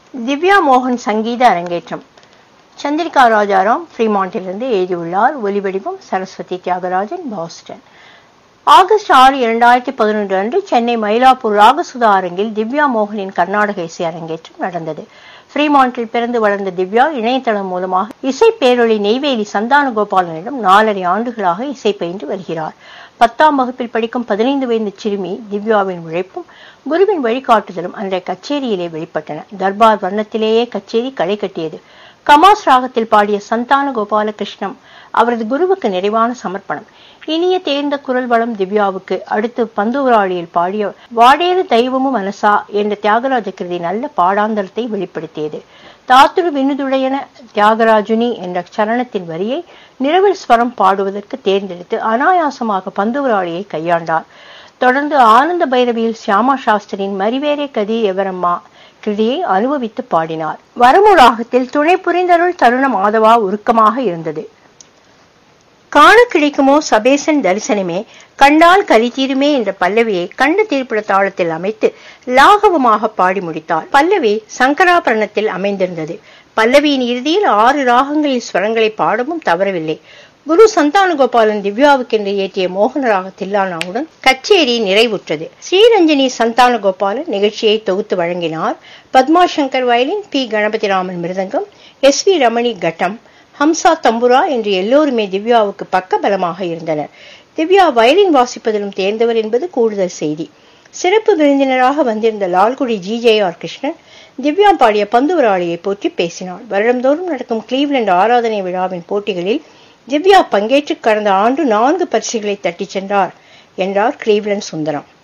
திவ்யா மோகன் சங்கீத அரங்கேற்றம் சந்திரிகா ராஜாராம் ஃப்ரீமாண்டிலிருந்து எழுதியுள்ளார் ஒலிவடிவம் சரஸ்வதி தியாகராஜன் பாஸ்டன் ஆகஸ்ட் ஆறு இரண்டாயிரத்தி பதினொன்று அன்று சென்னை மயிலாப்பூர் ராகசுதா அரங்கில் திவ்யா மோகனின் கர்நாடக இசை அரங்கேற்றம் நடந்தது ஃப்ரீமாண்டில் பிறந்து வளர்ந்த திவ்யா இணையதளம் மூலமாக இசை பேரொளி நெய்வேலி சந்தான கோபாலனிடம் நாலரை ஆண்டுகளாக இசை பயின்று வருகிறார் பத்தாம் வகுப்பில் படிக்கும் பதினைந்து வயது சிறுமி திவ்யாவின் உழைப்பும் குருவின் வழிகாட்டுதலும் அன்றைய கச்சேரியிலே வெளிப்பட்டன தர்பார் வர்ணத்திலேயே கச்சேரி களை கட்டியது கமாஸ் ராகத்தில் பாடிய சந்தான கோபாலகிருஷ்ணம் அவரது குருவுக்கு நிறைவான சமர்ப்பணம் இனிய தேர்ந்த குரல் வளம் திவ்யாவுக்கு அடுத்து பந்துவராளியில் பாடிய வாடேறு தெய்வமும் மனசா என்ற தியாகராஜ கிருதி நல்ல பாடாந்தரத்தை வெளிப்படுத்தியது தாத்துரு விண்ணுதுடையன தியாகராஜுனி என்ற சரணத்தின் வரியை நிரவல் ஸ்வரம் பாடுவதற்கு தேர்ந்தெடுத்து அனாயாசமாக பந்துவராளியை கையாண்டார் தொடர்ந்து ஆனந்த பைரவியில் சியாமா சாஸ்திரியின் மரிவேரே கதி எவரம்மா கிருதியை அனுபவித்து பாடினார் வரமு ராகத்தில் துணை புரிந்தருள் தருண மாதவா உருக்கமாக இருந்தது காண கிடைக்குமோ சபேசன் தரிசனமே கண்டால் கலி தீருமே என்ற பல்லவியை கண்ட தீர்ப்பிட தாளத்தில் அமைத்து லாகவமாக பாடி முடித்தார் பல்லவி சங்கராபரணத்தில் அமைந்திருந்தது பல்லவியின் இறுதியில் ஆறு ராகங்களில் ஸ்வரங்களை பாடவும் தவறவில்லை குரு சந்தானகோபாலன் திவ்யாவுக்கென்று இயற்றிய மோகன ராக தில்லானாவுடன் கச்சேரி நிறைவுற்றது ஸ்ரீரஞ்சனி சந்தானகோபாலன் நிகழ்ச்சியை தொகுத்து வழங்கினார் Padma Shankar violin P Ganapathiraman mridangam S V Ramani ghatam Hamsa தம்புரா என்று எல்லோருமே திவ்யாவுக்கு பக்க பலமாக இருந்தனர் திவ்யா வயலின் வாசிப்பதிலும் தேர்ந்தவர் என்பது கூடுதல் செய்தி சிறப்பு விருந்தினராக வந்திருந்த Lalgudi G J R Krishnan Divya பாடிய பந்துவராளியை போற்றி பேசினார் வருடந்தோறும் நடக்கும் கிளீவ்லண்ட் ஆராதனை விழாவின் போட்டிகளில் திவ்யா பங்கேற்று கடந்த ஆண்டு நான்கு பரிசுகளை தட்டிச் சென்றார் என்றார் கிளீவ்லண்ட் சுந்தரம்